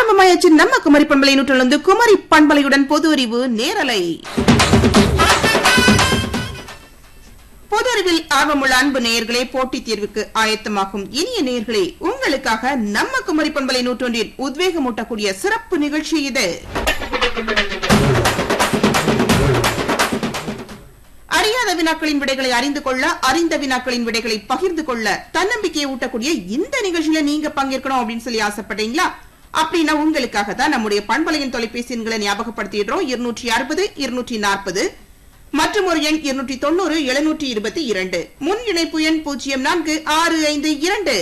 ஆரம்பமாயாச்சு நம்ம குமரி பண்பலை நூற்றிலிருந்து குமரி பண்பலையுடன் பொது அறிவு நேரலை பொது அறிவில் ஆர்வமுள்ள அன்பு நேயர்களே போட்டித் தேர்வுக்கு ஆயத்தமாகும் இனிய நேயர்களே உங்களுக்காக நம்ம குமரி பண்பலை நூற்றொன்றில் உத்வேகமூட்டக்கூடிய சிறப்பு நிகழ்ச்சி இது அறியாத வினாக்களின் விடைகளை அறிந்து கொள்ள அறிந்த வினாக்களின் விடைகளை பகிர்ந்து கொள்ள தன்னம்பிக்கையை ஊட்டக்கூடிய இந்த நிகழ்ச்சியில நீங்க பங்கேற்கணும் அப்படின்னு சொல்லி ஆசைப்பட்டீங்களா அப்படின்னா உங்களுக்காக தான் நம்முடைய பண்பலையின் தொலைபேசி எண்களை ஞாபகப்படுத்திடுறோம் இருநூற்றி அறுபது இருநூற்றி நாற்பது மற்றும் ஒரு எண் இருநூற்றி தொண்ணூறு எழுநூற்றி இருபத்தி இரண்டு முன் இணைப்பு எண் பூஜ்ஜியம் நான்கு ஆறு ஐந்து இரண்டு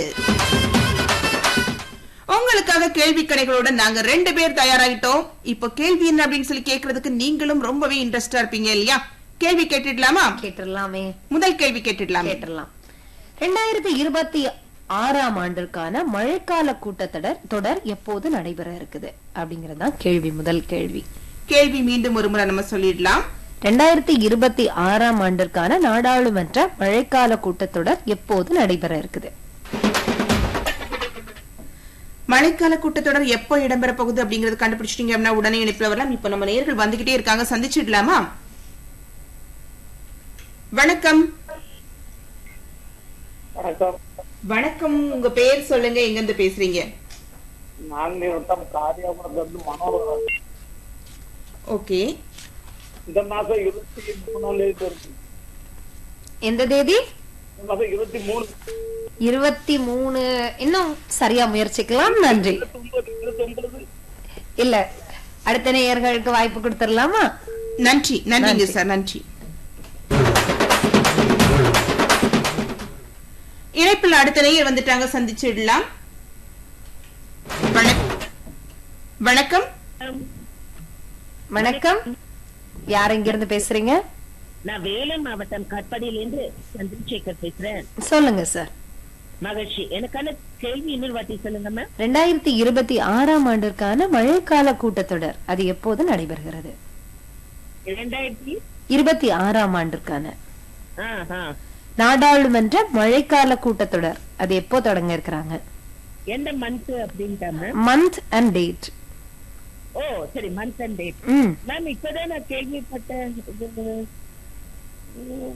உங்களுக்காக கேள்வி கணைகளுடன் நாங்க ரெண்டு பேர் தயாராகிட்டோம் இப்போ கேள்வி என்ன அப்படின்னு சொல்லி கேட்கறதுக்கு நீங்களும் ரொம்பவே இன்ட்ரெஸ்டா இருப்பீங்க இல்லையா கேள்வி கேட்டுடலாமா கேட்டுடலாமே முதல் கேள்வி கேட்டுடலாமே கேட்டுடலாம் ரெண்டாயிரத்தி இருபத்தி ஆறாம் ஆண்டிற்கான மழைக்கால கூட்டத்தொடர் தொடர் எப்போது நடைபெற இருக்குது அப்படிங்கறதுதான் கேள்வி முதல் கேள்வி கேள்வி மீண்டும் ஒரு முறை நம்ம சொல்லிடலாம் ரெண்டாயிரத்தி இருபத்தி ஆறாம் ஆண்டிற்கான நாடாளுமன்ற மழைக்கால கூட்டத்தொடர் எப்போது நடைபெற இருக்குது மழைக்கால கூட்டத்தொடர் எப்போ இடம்பெற போகுது அப்படிங்கறது கண்டுபிடிச்சிட்டீங்க அப்படின்னா உடனே இணைப்புல வரலாம் இப்ப நம்ம நேர்கள் வந்துகிட்டே இருக்காங்க சந்திச்சிடலாமா வணக்கம் வணக்கம் வணக்கம் உங்க பேர் சொல்லுங்க எங்க இருந்து பேசுறீங்க நான்கு வட்டம் காரியாபுரத்துல இருந்து மனோகரன் ஓகே இந்த மாசம் இருபத்தி மூணாம் தேதி இருக்கு எந்த தேதி இந்த மாசம் இருபத்தி மூணு இருபத்தி மூணு இன்னும் சரியா முயற்சிக்கலாம் நன்றி இருபத்தி ஒன்பது இருபத்தி ஒன்பது இல்ல அடுத்த நேயர்களுக்கு வாய்ப்பு கொடுத்துடலாமா நன்றி நன்றிங்க சார் நன்றி இணைப்பில் அடுத்த நேயர் வந்துட்டாங்க சந்திச்சிடலாம் வணக்- வணக்கம் வணக்கம் யார் இங்க இருந்து பேசுறீங்க நான் வேலூர் மாவட்டம் கட்பாடியிலிருந்து சந்திரசேகர் பேசுறேன் சொல்லுங்க சார் மகிழ்ச்சி எனக்கான கேள்வி இன்னொரு வாட்டி சொல்லுங்க மேம் ரெண்டாயிரத்தி இருபத்தி ஆறாம் ஆண்டிற்கான மழைக்கால கூட்டத்தொடர் அது எப்போது நடைபெறுகிறது இரண்டாயிரத்தி இருபத்தி ஆறாம் ஆண்டிற்கான ஆ, ஆ. நாடாளுமன்ற மழைக்கால கூட்டத்தொடர் அது எப்போ தொடங்க இருக்கிறாங்க எந்த மந்த் அப்படின்ட்டா மேம் மந்த் அண்ட் டேட் ஓ சரி மந்த் அண்ட் டேட் ம் மேம் இப்பதான் நான் கேள்விப்பட்டேன் இது, உம்,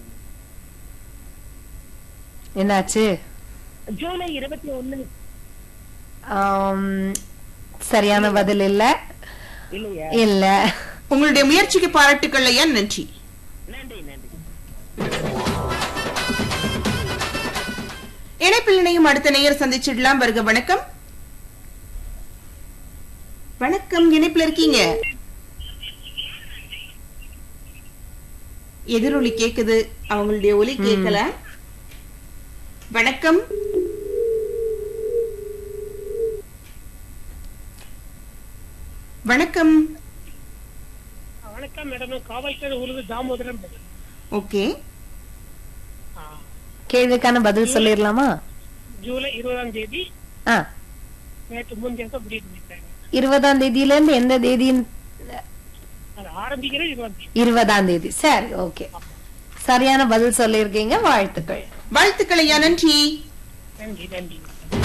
என்னாச்சு ஜூலை இருபத்தி ஒண்ணு ஆம், சரியான பதில் இல்ல இல்லையா இல்ல உங்களுடைய முயற்சிக்கு பாராட்டுக்கள் ஐயா நன்றி நன்றி நன்றி இணைப்பில் இணையும் அடுத்த நேயர் சந்திச்சிடலாம் வருக வணக்கம் வணக்கம் இணைப்பில் இருக்கீங்க எதிரொலி கேக்குது அவங்களுடைய ஒலி கேட்கல வணக்கம் வணக்கம் வணக்கம் மேடம் காவல்துறை உருது தாமோதரம் பேசுறேன். ஓகே ஆ, கேள்விக்கான பதில் சொல்லிடலாமா ஜூலை இருபதாம் தேதி ஆ நேற்று முன்தினம் முடிவு பண்ணிட்டாங்க இருபதாம் தேதியில இருந்து எந்த தேதியின் அது ஆரம்பிக்கிறது இருபதாம் தேதி இருபதாம் தேதி சரி ஓகே சரியான பதில் சொல்லியிருக்கீங்க வாழ்த்துக்கள் வாழ்த்துக்கள் ஐயா நன்றி நன்றி நன்றி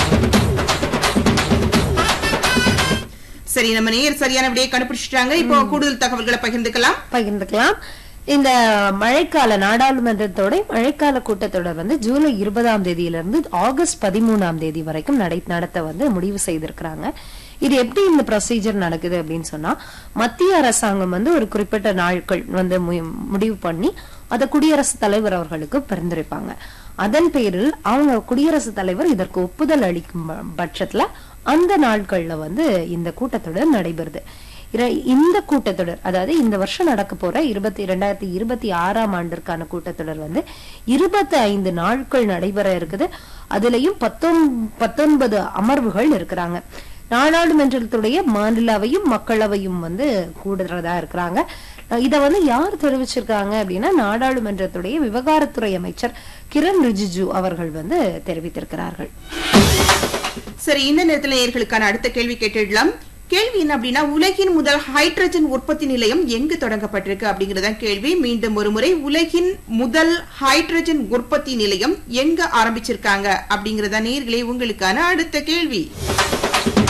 சரி நம்ம நேயர் சரியான விடையை கண்டுபிடிச்சிட்டாங்க இப்போ கூடுதல் தகவல்களை பகிர்ந்துக்கலாம் பகிர்ந்துக்கலாம் இந்த மழைக்கால நாடாளுமன்றத்தோட மழைக்கால கூட்டத்தொடர் வந்து ஜூலை இருபதாம் தேதியிலிருந்து ஆகஸ்ட் பதிமூணாம் தேதி வரைக்கும் நடை நடத்த வந்து முடிவு செய்திருக்கிறாங்க இது எப்படி இந்த ப்ரொசீஜர் நடக்குது அப்படின்னு சொன்னா மத்திய அரசாங்கம் வந்து ஒரு குறிப்பிட்ட நாட்கள் வந்து மு- முடிவு பண்ணி அதை குடியரசுத் தலைவர் அவர்களுக்கு பரிந்துரைப்பாங்க அதன் பேரில் அவங்க குடியரசுத் தலைவர் இதற்கு ஒப்புதல் அளிக்கும் ப- பட்சத்துல அந்த நாட்கள்ல வந்து இந்த கூட்டத்தொடர் நடைபெறுது இர- இந்த கூட்டத்தொடர் அதாவது இந்த வருஷம் நடக்க போற இருபத்தி இரண்டாயிரத்தி இருபத்தி ஆறாம் ஆண்டிற்கான கூட்டத்தொடர் வந்து இருபத்தி ஐந்து நாட்கள் நடைபெற இருக்குது அதுலயும் பத்தொன் பத்தொன்பது அமர்வுகள் இருக்கிறாங்க நாடாளுமன்றத்துடைய மாநிலவையும் மக்களவையும் வந்து கூடுறதா இருக்கிறாங்க அஹ் இத வந்து யார் தெரிவிச்சிருக்காங்க அப்படின்னா நாடாளுமன்றத்துடைய விவகாரத்துறை அமைச்சர் கிரண் ரிஜிஜு அவர்கள் வந்து தெரிவித்திருக்கிறார்கள் சரி இந்த நேரத்தில் நேயர்களுக்கான அடுத்த கேள்வி கேட்டுடலாம் கேள்வி என்ன அப்படின்னா உலகின் முதல் ஹைட்ரஜன் உற்பத்தி நிலையம் எங்கு தொடங்கப்பட்டிருக்கு அப்படிங்கறத கேள்வி மீண்டும் ஒரு முறை உலகின் முதல் ஹைட்ரஜன் உற்பத்தி நிலையம் எங்க ஆரம்பிச்சிருக்காங்க அப்படிங்கறத நேர்களே உங்களுக்கான அடுத்த கேள்வி